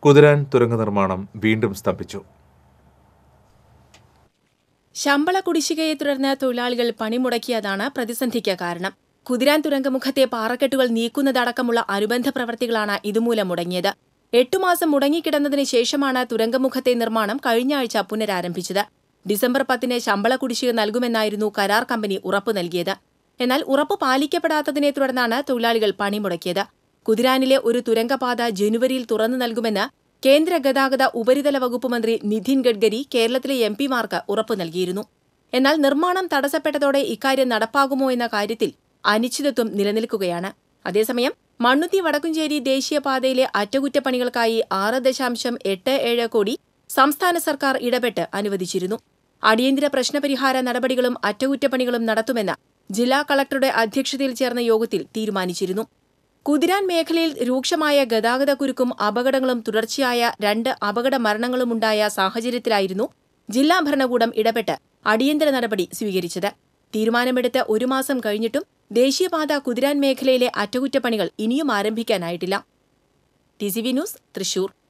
കുതിരാൻ തുരങ്ക നിർമ്മാണം വീണ്ടും സ്തംഭിച്ചു ശമ്പള കുടിശ്ശികയെ തുടർന്ന് തൊഴിലാളികൾ പണിമുടക്കിയതാണ് പ്രതിസന്ധിക്ക് കാരണം കുതിരാൻ തുരങ്കമുഖത്തെ പാറക്കെട്ടുകൾ നീക്കുന്നതടക്കമുള്ള അനുബന്ധ പ്രവർത്തികളാണ് ഇതുമൂലം മുടങ്ങിയത് എട്ടു മാസം മുടങ്ങിക്കിടന്നതിന് ശേഷമാണ് തുരങ്കമുഖത്തെ നിർമ്മാണം കഴിഞ്ഞ ആഴ്ച പുനരാരംഭിച്ചത് ഡിസംബർ പത്തിന് ശമ്പള കുടിശ്ശിക നൽകുമെന്നായിരുന്നു കരാർ കമ്പനി ഉറപ്പു നൽകിയത് എന്നാൽ ഉറപ്പ് പാലിക്കപ്പെടാത്തതിനെ തുടർന്നാണ് തൊഴിലാളികൾ പണിമുടക്കിയത് കുതിരാനിലെ ഒരു തുരങ്കപാത ജനുവരിയിൽ തുറന്നു നൽകുമെന്ന് കേന്ദ്ര ഗതാഗത ഉപരിതല വകുപ്പ് മന്ത്രി നിതിൻ ഗഡ്കരി കേരളത്തിലെ എം പിമാർക്ക് ഉറപ്പു നൽകിയിരുന്നു എന്നാൽ നിർമ്മാണം തടസ്സപ്പെട്ടതോടെ ഇക്കാര്യം നടപ്പാകുമോ എന്ന കാര്യത്തിൽ അനിശ്ചിതത്വം നിലനിൽക്കുകയാണ് അതേസമയം മണ്ണുത്തി വടക്കുംചേരി ദേശീയപാതയിലെ അറ്റകുറ്റപ്പണികൾക്കായി ആറ് ദശാംശം എട്ട് ഏഴ് കോടി സംസ്ഥാന സർക്കാർ ഇടപെട്ട് അനുവദിച്ചിരുന്നു അടിയന്തര പ്രശ്നപരിഹാര നടപടികളും അറ്റകുറ്റപ്പണികളും നടത്തുമെന്ന് ജില്ലാ കളക്ടറുടെ അധ്യക്ഷതയിൽ ചേർന്ന യോഗത്തിൽ തീരുമാനിച്ചിരുന്നു കുതിരാൻ മേഖലയിൽ രൂക്ഷമായ ഗതാഗതക്കുരുക്കും അപകടങ്ങളും തുടർച്ചയായ രണ്ട് അപകട മരണങ്ങളുമുണ്ടായ സാഹചര്യത്തിലായിരുന്നു ജില്ലാ ഭരണകൂടം ഇടപെട്ട് അടിയന്തര നടപടി സ്വീകരിച്ചത് തീരുമാനമെടുത്ത് ഒരു മാസം കഴിഞ്ഞിട്ടും ദേശീയപാത കുതിരാൻ മേഖലയിലെ അറ്റകുറ്റപ്പണികൾ ഇനിയും ആരംഭിക്കാനായിട്ടില്ല T C V news Thrissur